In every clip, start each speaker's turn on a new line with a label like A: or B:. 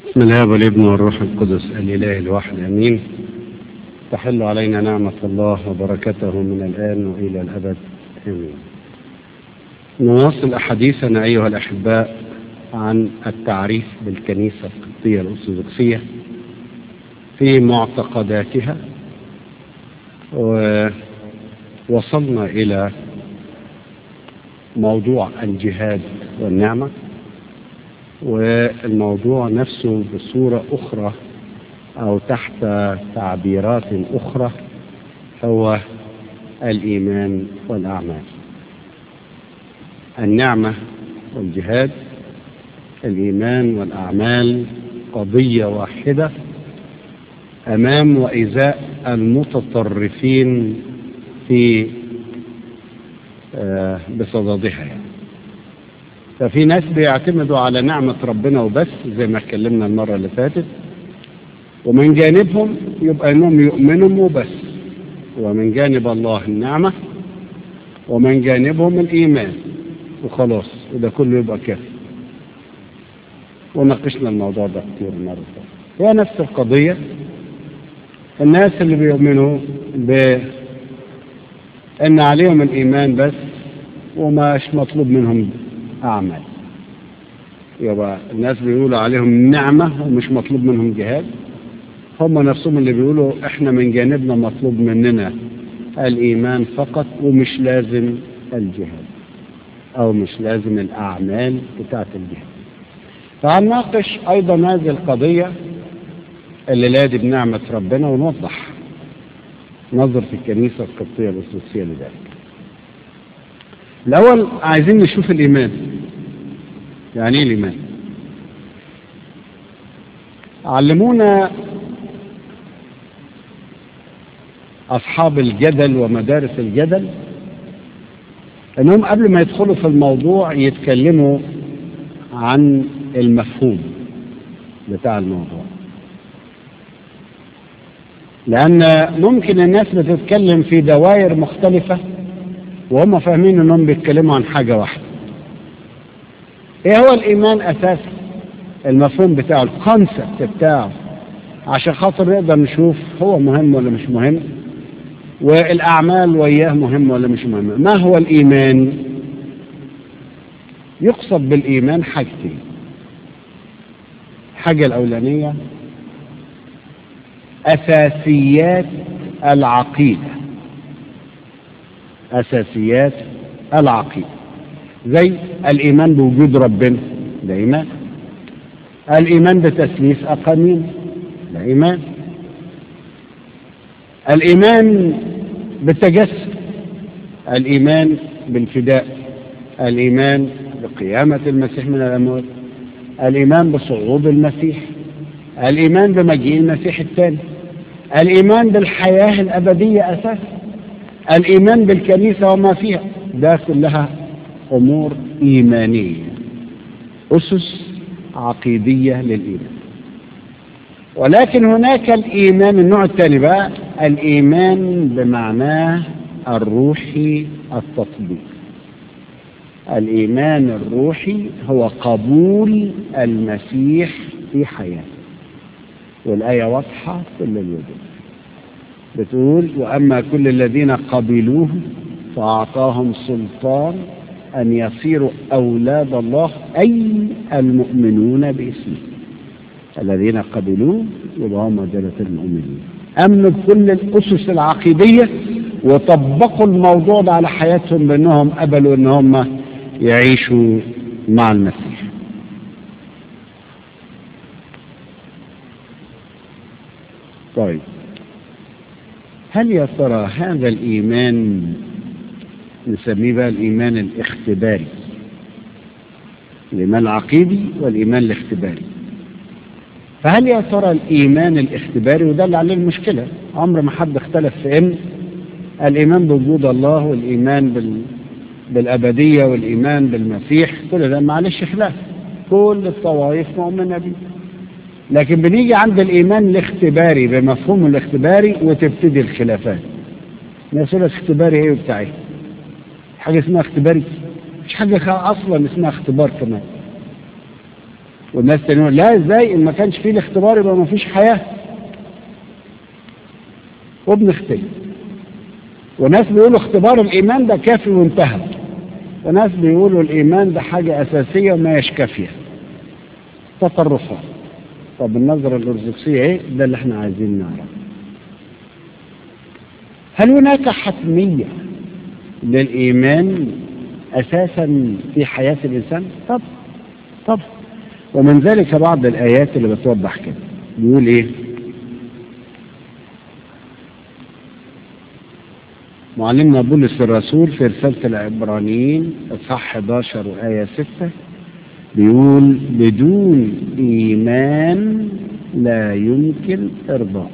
A: بسم الله والابن والروح القدس الإله الواحد أمين تحل علينا نعمة الله وبركته من الآن وإلى الأبد آمين نواصل أحاديثنا أيها الأحباء عن التعريف بالكنيسة القبطية الأرثوذكسية في معتقداتها ووصلنا إلى موضوع الجهاد والنعمة والموضوع نفسه بصورة أخرى أو تحت تعبيرات أخرى هو الإيمان والأعمال النعمة والجهاد الإيمان والأعمال قضية واحدة أمام وإزاء المتطرفين في آه بصددها يعني. ففي ناس بيعتمدوا على نعمة ربنا وبس زي ما اتكلمنا المرة اللي فاتت ومن جانبهم يبقى انهم يؤمنوا وبس ومن جانب الله النعمة ومن جانبهم الإيمان وخلاص وده كله يبقى كافي وناقشنا الموضوع ده كتير المرة اللي هي نفس القضية الناس اللي بيؤمنوا بأن عليهم الإيمان بس وماش مطلوب منهم أعمال يبقى الناس بيقولوا عليهم نعمة ومش مطلوب منهم جهاد هم نفسهم اللي بيقولوا احنا من جانبنا مطلوب مننا الإيمان فقط ومش لازم الجهاد أو مش لازم الأعمال بتاعت الجهاد فهنناقش أيضا هذه القضية اللي لادي بنعمة ربنا ونوضح نظرة الكنيسة القبطية الأساسية لذلك الأول عايزين نشوف الإيمان يعني إيه الإيمان علمونا أصحاب الجدل ومدارس الجدل أنهم قبل ما يدخلوا في الموضوع يتكلموا عن المفهوم بتاع الموضوع لأن ممكن الناس بتتكلم في دوائر مختلفة وهم فاهمين انهم بيتكلموا عن حاجة واحدة ايه هو الايمان اساسا المفهوم بتاعه الكونسبت بتاعه عشان خاطر نقدر نشوف هو مهم ولا مش مهم والاعمال وياه مهم ولا مش مهم ما هو الايمان يقصد بالايمان حاجتين الحاجة الاولانية اساسيات العقيده أساسيات العقيدة زي الإيمان بوجود ربنا ده إيمان الإيمان بتسليس أقانيم ده إيمان الإيمان بالتجسد الإيمان بالفداء الإيمان بقيامة المسيح من الأموات الإيمان بصعود المسيح الإيمان بمجيء المسيح الثاني الإيمان بالحياة الأبدية أساسا الإيمان بالكنيسة وما فيها ده كلها أمور إيمانية أسس عقيدية للإيمان ولكن هناك الإيمان النوع الثاني بقى الإيمان بمعناه الروحي التطبيق الإيمان الروحي هو قبول المسيح في حياته والآية واضحة كل الوجود بتقول وأما كل الذين قبلوه فأعطاهم سلطان أن يصيروا أولاد الله أي المؤمنون باسمه الذين قبلوه يبقى هم دولة المؤمنين أمنوا بكل الأسس العقيدية وطبقوا الموضوع ده على حياتهم بأنهم قبلوا أن هم يعيشوا مع المسيح طيب هل يا ترى هذا الإيمان نسميه بقى الإيمان الاختباري الإيمان العقيدي والإيمان الاختباري فهل يا ترى الإيمان الاختباري وده اللي عليه المشكلة عمر ما حد اختلف في إن الإيمان بوجود الله والإيمان بال... بالأبدية والإيمان بالمسيح كل ده معلش خلاف كل الطوائف مؤمنة بيه لكن بنيجي عند الإيمان الاختباري بمفهوم الاختباري وتبتدي الخلافات نقول اختباري ايه وبتاع ايه حاجة اسمها اختباري مش حاجة أصلا اسمها اختبار كمان والناس تانيين لا ازاي ان ما كانش فيه الاختبار يبقى ما فيش حياه وبنختلف وناس بيقولوا اختبار الايمان ده كافي وانتهى وناس بيقولوا الايمان ده حاجه اساسيه وما هيش كافيه تطرفات طب النظره الارثوذكسيه ايه ده اللي احنا عايزين نعرف هل هناك حتميه للايمان اساسا في حياه الانسان طب طب ومن ذلك بعض الايات اللي بتوضح كده بيقول ايه معلمنا بولس الرسول في رسالة العبرانيين اصحاح 11 وآية 6 بيقول بدون إيمان لا يمكن إرضاء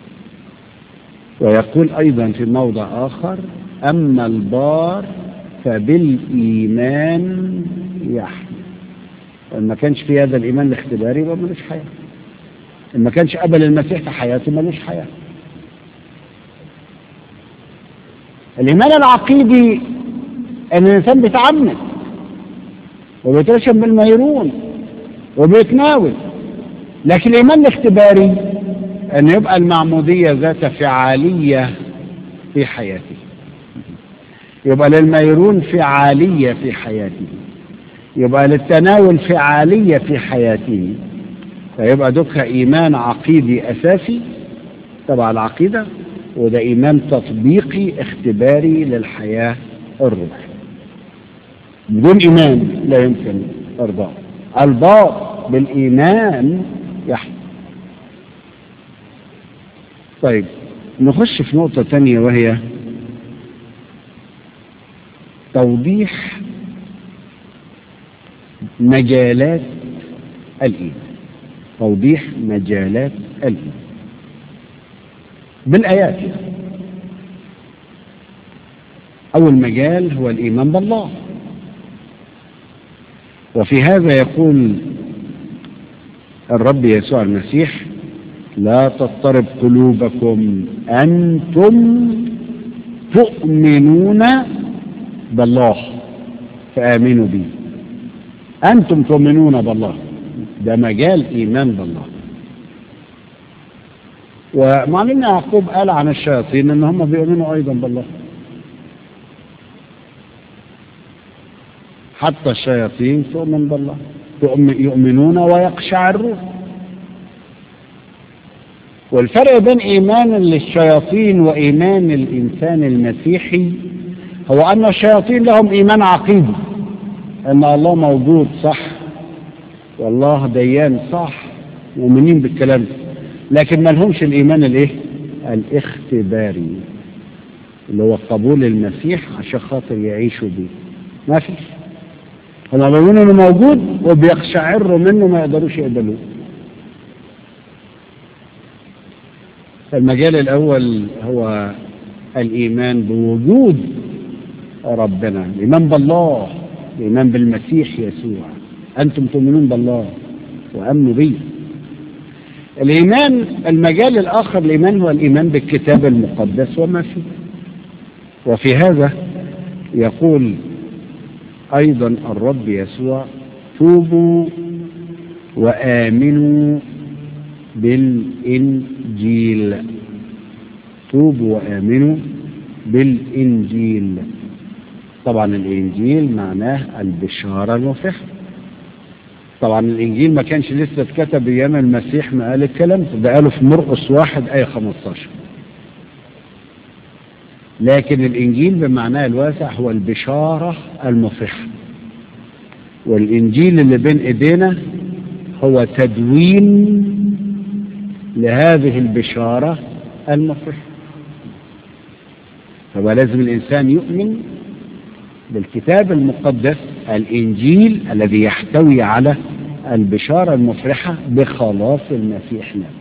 A: ويقول أيضا في موضع آخر أما البار فبالإيمان يحيى إن ما كانش في هذا الإيمان الاختباري يبقى ملوش حياة إن ما كانش قبل المسيح في حياته ملوش حياة الإيمان العقيدي أن الإنسان بيتعمد وبيترشم بالميرون وبيتناول لكن الإيمان الاختباري أن يبقى المعمودية ذات فعالية في حياته يبقى للميرون فعالية في حياته يبقى للتناول فعالية في حياته فيبقى دوكها إيمان عقيدي أساسي تبع العقيدة وده إيمان تطبيقي اختباري للحياة الروحية بدون إيمان لا يمكن إرضاء الباط بالإيمان يحيى طيب نخش في نقطة تانية وهي توضيح مجالات الإيمان توضيح مجالات الإيمان بالآيات أول مجال هو الإيمان بالله وفي هذا يقول الرب يسوع المسيح لا تضطرب قلوبكم أنتم تؤمنون بالله فآمنوا بي أنتم تؤمنون بالله ده مجال إيمان بالله ومعلمنا يعقوب قال عن الشياطين ان هم بيؤمنوا ايضا بالله حتى الشياطين تؤمن بالله يؤمنون ويقشعرون والفرق بين ايمان للشياطين وايمان الانسان المسيحي هو ان الشياطين لهم ايمان عقيدي ان الله موجود صح والله ديان صح مؤمنين بالكلام ده لكن ما لهمش الايمان الايه الاختباري اللي هو قبول المسيح عشان خاطر يعيشوا بيه ما فيش هم بيقولوا انه موجود وبيقشعروا منه ما يقدروش يقبلوه المجال الاول هو الايمان بوجود ربنا الايمان بالله الايمان بالمسيح يسوع انتم تؤمنون بالله وامنوا بي الإيمان المجال الآخر الإيمان هو الإيمان بالكتاب المقدس وما فيه وفي هذا يقول أيضا الرب يسوع توبوا وآمنوا بالإنجيل توبوا وآمنوا بالإنجيل طبعا الإنجيل معناه البشارة المفرحة طبعا الانجيل ما كانش لسه اتكتب ايام المسيح ما قال الكلام ده قاله في مرقس واحد ايه 15 لكن الانجيل بمعناه الواسع هو البشاره المفرحه والانجيل اللي بين ايدينا هو تدوين لهذه البشاره المفرحه فهو لازم الانسان يؤمن بالكتاب المقدس الانجيل الذي يحتوي على البشاره المفرحه بخلاص المسيح له.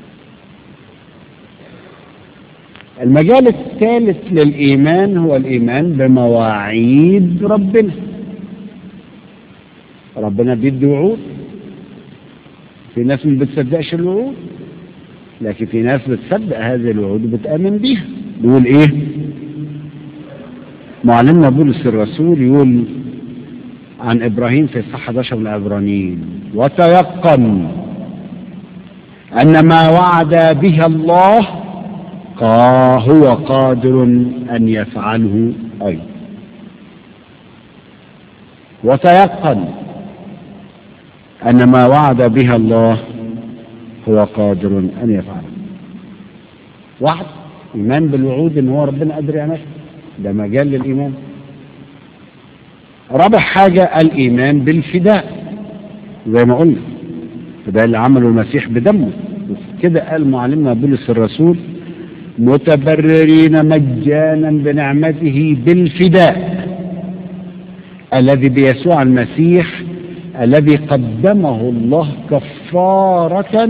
A: المجال الثالث للايمان هو الايمان بمواعيد ربنا. ربنا بيدي وعود. في ناس ما بتصدقش الوعود. لكن في ناس بتصدق هذه الوعود وبتامن بيها. بيقول ايه؟ معلمنا بولس الرسول يقول عن ابراهيم في الصحة 11 من العبرانيين وتيقن أن ما وعد به الله هو قادر أن يفعله أيضا وتيقن أن ما وعد بها الله هو قادر أن يفعله واحد إيمان بالوعود إن هو ربنا قادر يعمل ده مجال للإيمان رابع حاجة الإيمان بالفداء زي ما قلنا فده اللي عمله المسيح بدمه كده قال معلمنا بولس الرسول متبررين مجانا بنعمته بالفداء الذي بيسوع المسيح الذي قدمه الله كفارة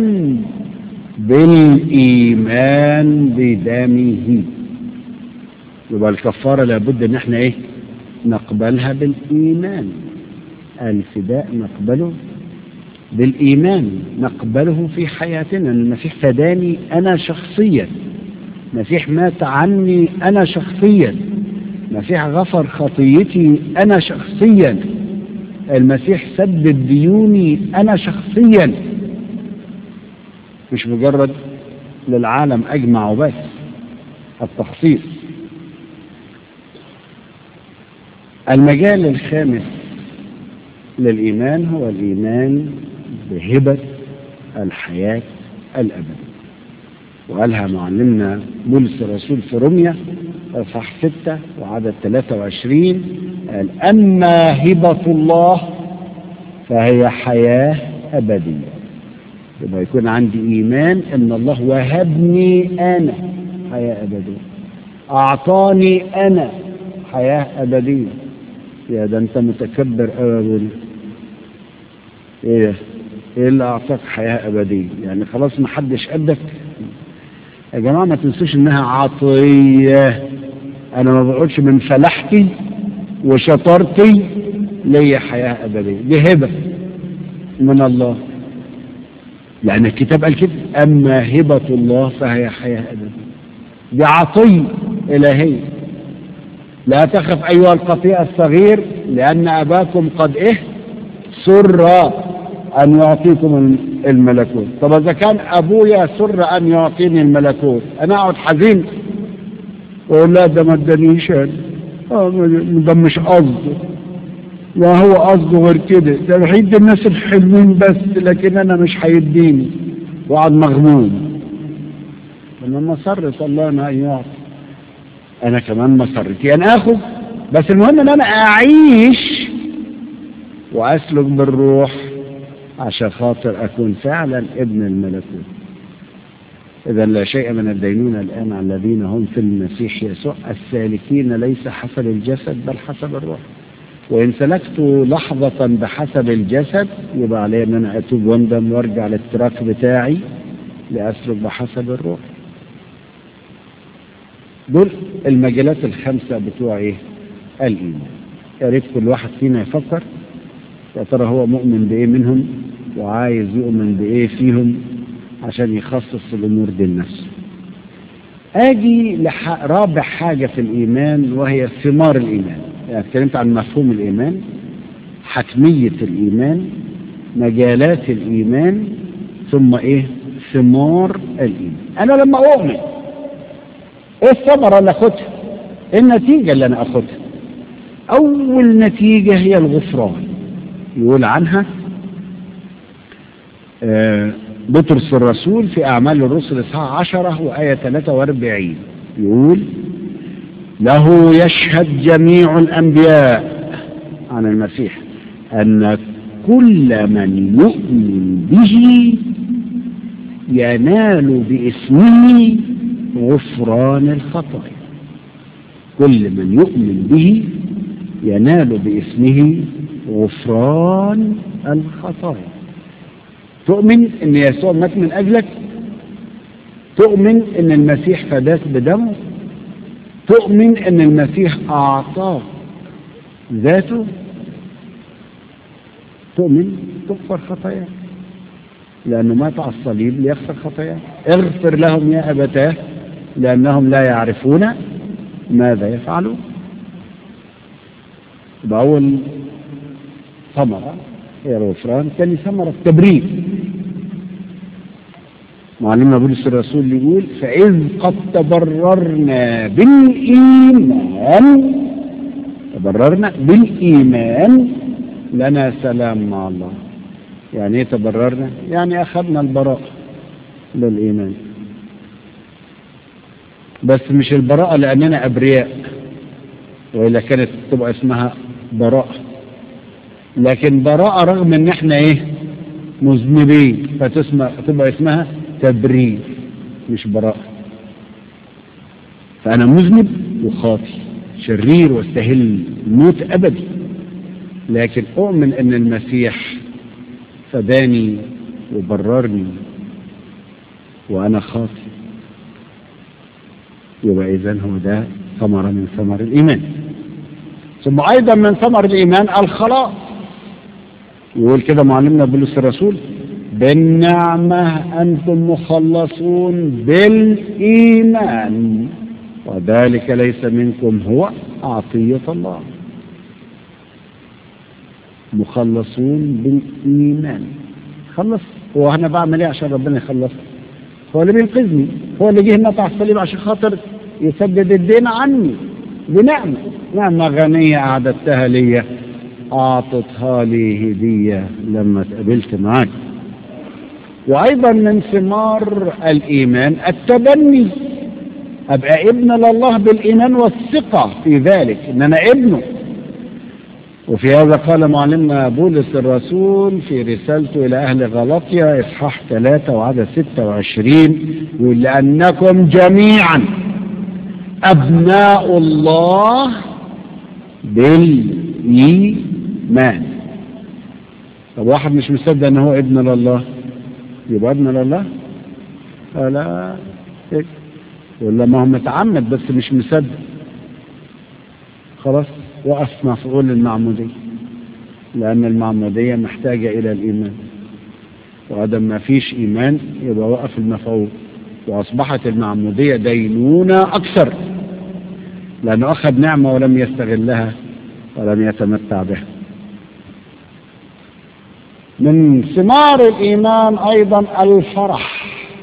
A: بالإيمان بدمه يبقى الكفارة لابد ان احنا ايه نقبلها بالإيمان الفداء نقبله بالإيمان نقبله في حياتنا المسيح فداني أنا شخصيا المسيح مات عني أنا شخصيا المسيح غفر خطيتي أنا شخصيا المسيح سدد ديوني أنا شخصيا مش مجرد للعالم أجمع وبس التخصيص المجال الخامس للإيمان هو الإيمان بهبة الحياة الأبدية وقالها معلمنا بولس الرسول في روميا اصحاح 6 وعدد 23 قال أما هبة الله فهي حياة أبدية يبقى يكون عندي إيمان إن الله وهبني أنا حياة أبدية أعطاني أنا حياة أبدية يا ده أنت متكبر أوي إيه إيه اللي أعطاك حياة أبدية يعني خلاص ما حدش قدك يا جماعة ما تنسوش إنها عطية أنا ما بقولش من فلاحتي وشطارتي ليا حياة أبدية دي هبة من الله لأن الكتاب قال كده أما هبة الله فهي حياة أبدية دي عطية إلهية لا تخف أيها القطيع الصغير لأن أباكم قد إيه سر أن يعطيكم الملكوت طب إذا كان أبويا سر أن يعطيني الملكوت أنا أقعد حزين وأقول لا ده ما ادانيش ده مش قصده لا هو قصده غير كده ده هيدي الناس الحلوين بس لكن أنا مش هيديني وأقعد مغموم لما مسرت الله أنا أن يعطي أنا كمان مسرتي أن آخذ بس المهم أن أنا أعيش وأسلك بالروح عشان خاطر أكون فعلا ابن الملكوت إذا لا شيء من الدينونة الآن على الذين هم في المسيح يسوع السالكين ليس حسب الجسد بل حسب الروح وإن سلكت لحظة بحسب الجسد يبقى علي أن أنا أتوب واندم وارجع للتراك بتاعي لأسلك بحسب الروح دول المجالات الخمسة بتوع إيه؟ الإيمان يا ريت كل واحد فينا يفكر يا ترى هو مؤمن بإيه منهم وعايز يؤمن بإيه فيهم عشان يخصص الأمور دي لنفسه أجي لح... رابع حاجة في الإيمان وهي ثمار الإيمان يعني اتكلمت عن مفهوم الإيمان حتمية الإيمان مجالات الإيمان ثم إيه ثمار الإيمان أنا لما أؤمن إيه الثمرة اللي أخدها إيه النتيجة اللي أنا أخدها أول نتيجة هي الغفران يقول عنها آه بطرس الرسول في أعمال الرسل إصحاح 10 وآية 43 يقول له يشهد جميع الأنبياء عن المسيح أن كل من يؤمن به ينال باسمه غفران الخطايا كل من يؤمن به ينال باسمه غفران الخطايا تؤمن ان يسوع مات من اجلك تؤمن ان المسيح فداك بدمه تؤمن ان المسيح اعطاك ذاته تؤمن تغفر خطاياك لانه مات على الصليب ليغفر خطاياك اغفر لهم يا ابتاه لانهم لا يعرفون ماذا يفعلون بأول ثمرة هي الغفران تاني ثمرة التبرير معلمنا بولس الرسول يقول فإذ قد تبررنا بالإيمان تبررنا بالإيمان لنا سلام مع الله يعني ايه تبررنا يعني أخذنا البراءة للإيمان بس مش البراءة لأننا أبرياء وإلا كانت تبقى اسمها براءة لكن براءة رغم ان احنا ايه مذنبين فتسمى تبقى اسمها تبرير مش براءة فأنا مذنب وخاطي شرير واستهل الموت أبدي لكن أؤمن أن المسيح فداني وبررني وأنا خاطي يبقى إذن هو ده ثمرة من ثمر الإيمان ثم أيضا من ثمر الإيمان الخلاص يقول كده معلمنا بولس الرسول بالنعمة أنتم مخلصون بالإيمان وذلك ليس منكم هو عطية الله مخلصون بالإيمان خلص هو أنا بعمل إيه عشان ربنا يخلص هو اللي بينقذني هو اللي جه هنا على الصليب عشان خاطر يسدد الدين عني بنعمة نعمة غنية أعددتها لي أعطتها لي هدية لما تقابلت معاك وأيضا من ثمار الإيمان التبني أبقى ابن لله بالإيمان والثقة في ذلك إن أنا ابنه وفي هذا قال معلمنا بولس الرسول في رسالته إلى أهل غلطيا إصحاح 3 وعدد 26 يقول لأنكم جميعا أبناء الله بالإيمان طب واحد مش مصدق أن هو ابن لله يبقى ابن لله فلا ولا ما هو متعمد بس مش مصدق خلاص وقف مفعول المعمودية لأن المعمودية محتاجة إلى الإيمان وعدم ما فيش إيمان يبقى وقف المفعول وأصبحت المعمودية دينونة أكثر لأنه أخذ نعمة ولم يستغلها ولم يتمتع بها من ثمار الإيمان أيضا الفرح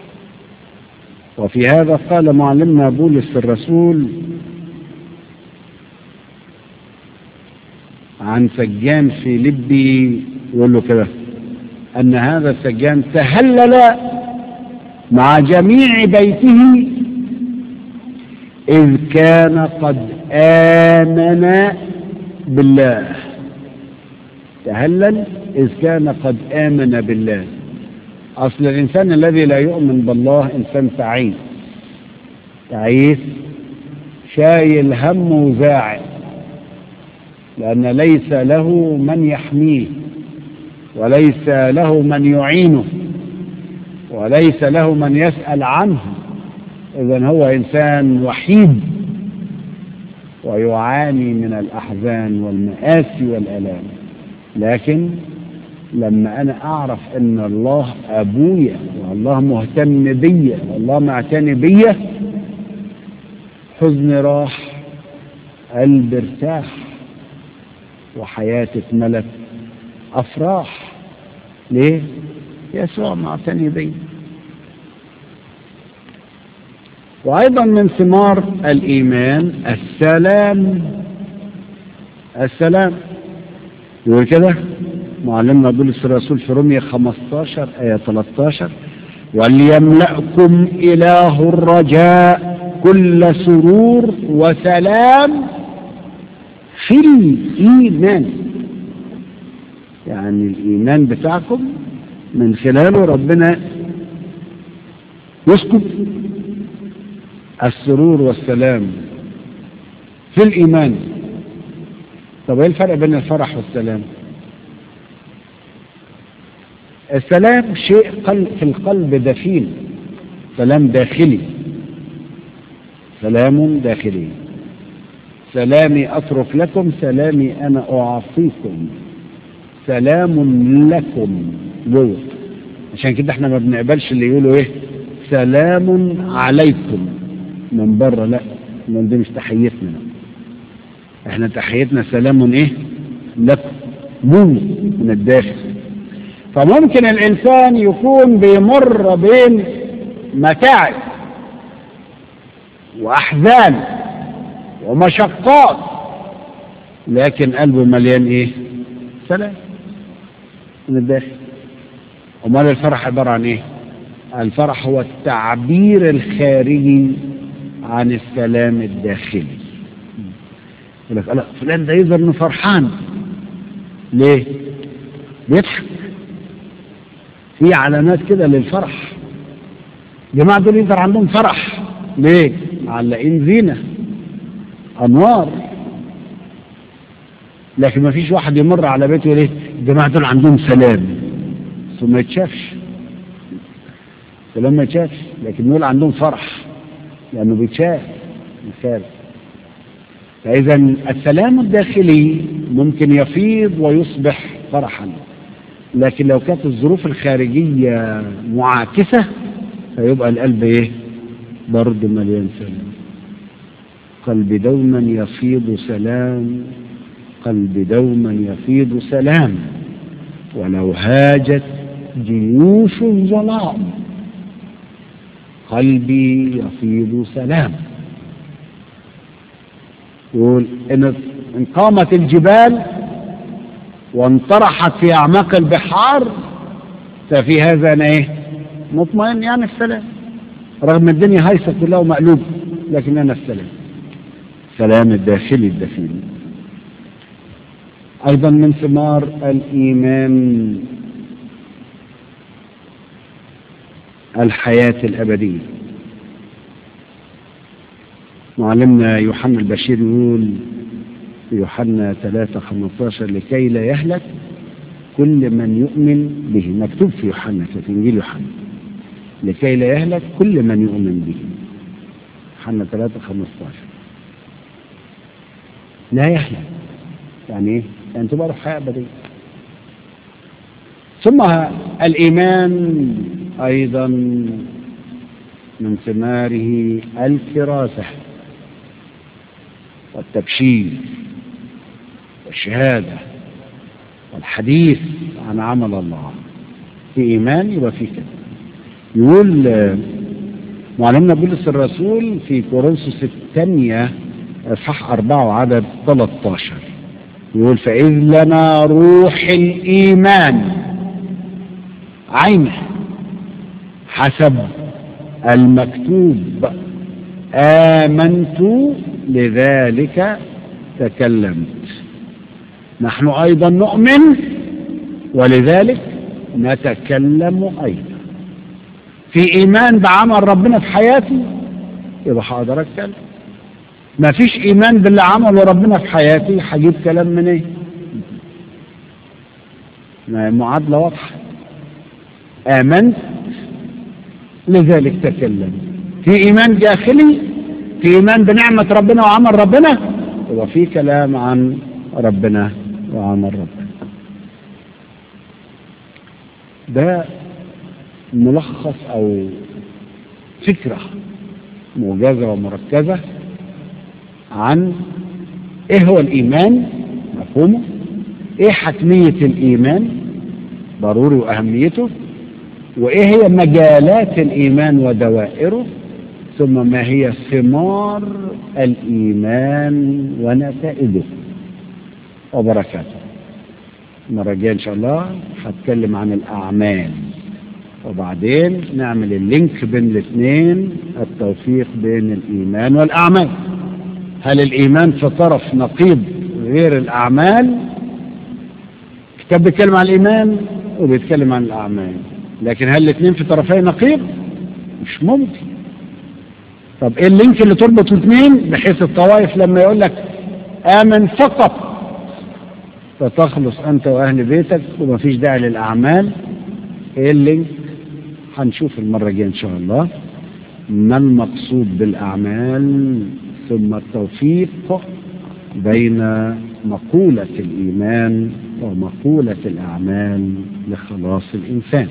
A: وفي هذا قال معلمنا بولس الرسول عن سجان في لبي يقول له كده أن هذا السجان تهلل مع جميع بيته إذ كان قد آمن بالله تهلل إذ كان قد آمن بالله أصل الإنسان الذي لا يؤمن بالله إنسان تعيس تعيس شايل هم وزاعل لأن ليس له من يحميه وليس له من يعينه وليس له من يسأل عنه إذا هو إنسان وحيد ويعاني من الأحزان والمآسي والآلام لكن لما أنا أعرف أن الله أبويا والله مهتم بيا والله معتني بيا حزني راح قلبي ارتاح وحياتي اتملت أفراح ليه؟ يسوع معتني بي وأيضا من ثمار الإيمان السلام السلام يقول كده معلمنا بولس الرسول في رومية 15 آية 13 وليملأكم إله الرجاء كل سرور وسلام في الإيمان يعني الإيمان بتاعكم من خلاله ربنا يسكب السرور والسلام في الإيمان طب ايه الفرق بين الفرح والسلام السلام شيء قلب في القلب دفين سلام داخلي سلام داخلي سلامي أترك لكم سلامي أنا أعطيكم سلام لكم جوه عشان كده احنا ما بنقبلش اللي يقولوا ايه سلام عليكم من بره لا من دي مش تحيتنا احنا تحيتنا سلام ايه لكم جوه من الداخل فممكن الإنسان يكون بيمر بين متاعب وأحزان ومشقات لكن قلبه مليان إيه؟ سلام من الداخل أمال الفرح عبارة عن إيه؟ الفرح هو التعبير الخارجي عن السلام الداخلي يقول لك لا فلان ده يظهر انه فرحان ليه؟ بيضحك في علامات كده للفرح الجماعة دول يظهر عندهم فرح ليه؟ معلقين زينة أنوار لكن ما فيش واحد يمر على بيته يقول ايه الجماعة دول عندهم سلام ثم ما يتشافش سلام ما يتشافش لكن دول عندهم فرح لأنه بيتشاف مثال فإذا السلام الداخلي ممكن يفيض ويصبح فرحا لكن لو كانت الظروف الخارجية معاكسة فيبقى القلب ايه برضه مليان سلام قلبي دوما يفيض سلام قلبي دوما يفيض سلام ولو هاجت جيوش الظلام قلبي يفيض سلام يقول إن إن قامت الجبال وانطرحت في أعماق البحار ففي هذا أنا إيه؟ مطمئن يعني السلام رغم الدنيا هيصة كلها ومقلوب لكن أنا السلام سلام الداخلي الداخلي أيضا من ثمار الإيمان الحياة الأبدية معلمنا يوحنا البشير يقول في يوحنا 3 15 لكي لا يهلك كل من يؤمن به مكتوب في يوحنا في انجيل يوحنا لكي لا يهلك كل من يؤمن به يوحنا 3 15 لا يهلك يعني ايه؟ يعني تبقى له حياه ابديه ثم الايمان ايضا من ثماره الكراسه والتبشير والشهادة والحديث عن عمل الله في إيمان يبقى في كده يقول معلمنا بولس الرسول في كورنثوس الثانية اصحاح أربعة وعدد 13 يقول فإذ لنا روح الإيمان عينه حسب المكتوب آمنت لذلك تكلمت نحن أيضا نؤمن ولذلك نتكلم أيضا في إيمان بعمل ربنا في حياتي يبقى هقدر أتكلم ما فيش إيمان باللي عمله ربنا في حياتي هجيب كلام من إيه؟ معادلة واضحة آمنت لذلك تكلمت في إيمان داخلي في إيمان بنعمة ربنا وعمل ربنا وفي كلام عن ربنا وعمل ربنا ده ملخص أو فكرة موجزة ومركزة عن إيه هو الإيمان مفهومه إيه حتمية الإيمان ضروري وأهميته وإيه هي مجالات الإيمان ودوائره ثم ما هي ثمار الإيمان ونتائجه وبركاته المرة الجاية إن شاء الله هتكلم عن الأعمال وبعدين نعمل اللينك بين الاثنين التوفيق بين الإيمان والأعمال هل الإيمان في طرف نقيض غير الأعمال كتاب بيتكلم عن الإيمان وبيتكلم عن الأعمال لكن هل الاثنين في طرفي نقيض مش ممكن طب ايه اللينك اللي تربط الاثنين بحيث الطوائف لما يقول لك امن فقط فتخلص انت واهل بيتك ومفيش داعي للاعمال ايه اللينك هنشوف المره الجايه ان شاء الله ما المقصود بالاعمال ثم التوفيق بين مقوله الايمان ومقوله الاعمال لخلاص الانسان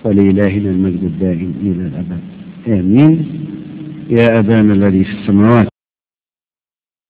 A: ولإلهنا المجد الدائم إلى الأبد آمين يا أبانا الذي في السماوات